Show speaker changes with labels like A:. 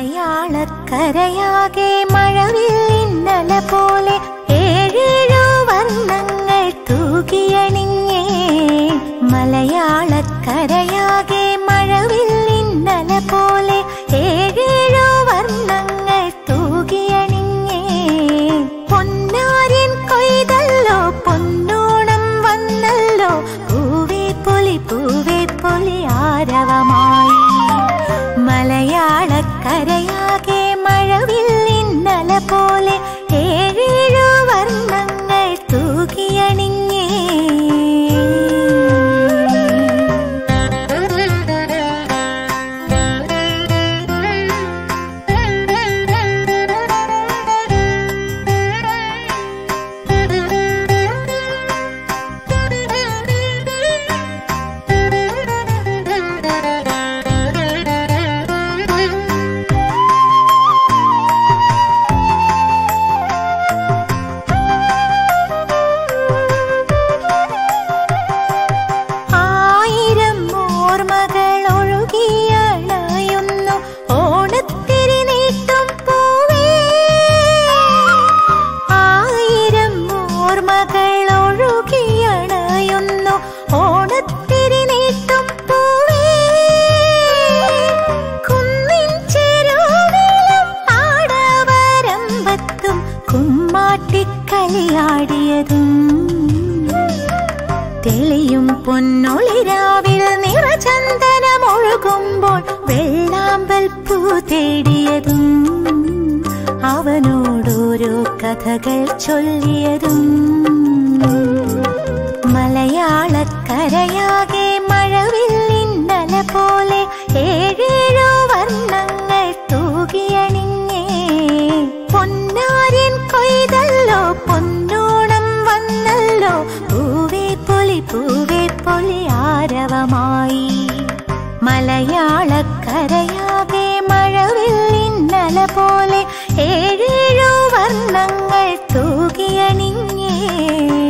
A: മലയാളക്കരയാകെ മഴവില്ലിന്നല പോലെ ഏഴേഴു വർണ്ണങ്ങൾ തൂകിയണിഞ്ഞേ മലയാളക്കരയാകെ മഴവില്ലിന്നല പോലെ ഏഴേഴു വർണ്ണങ്ങൾ തൂകിയണിഞ്ഞേ പൊന്നാര്യൻ കൊയ്തല്ലോ പൊന്നോണം വന്നല്ലോ പൂവേ പൊലി പൂവേ പൊലി ആരവമായി മലയാളക്കരയാകെ മഴവില്ലിന്നല പോലെ ഏഴേഴു വർണ്ണങ്ങൾ തൂകിയണിഞ്ഞേ ആയിരം ഓർമ്മകൾ ഒഴുകിയണയുന്നു ഓണത്തിരി നീട്ടും പൂവേ ആയിരം ഓർമ്മകൾ ഒഴുകിയണയുന്നു ഓണത്തിരി നീട്ടും പൂവേ കുന്നിൻ ചെരുവിലും ആടവരമ്പത്തും കുമ്മാട്ടിക്കളിയാടിയതും തെളിയും പൊന്നൊളിരാവിൽ നിറചന്ദനമൊഴുകുമ്പോൾ വെള്ളാമ്പൽ പൂ തേടിയതും അവനോടോരോ കഥകൾ ചൊല്ലിയതും മലയാളക്കരയാകെ മഴവില്ലിന്നല പോലെ ഏഴേഴു വർണ്ണങ്ങൾ തൂകിയണിഞ്ഞേ പൊന്നാര്യൻ കൊയ്തല്ലോ പൊന്നോണം വന്നല്ലോ പൂവേ പൊലി പൂവേ പൊലി ആരവമായി മലയാളക്കരയാകെ മഴവില്ലിന്നല പോലെ ഏഴേഴു വർണ്ണങ്ങൾ തൂകിയണിഞ്ഞേ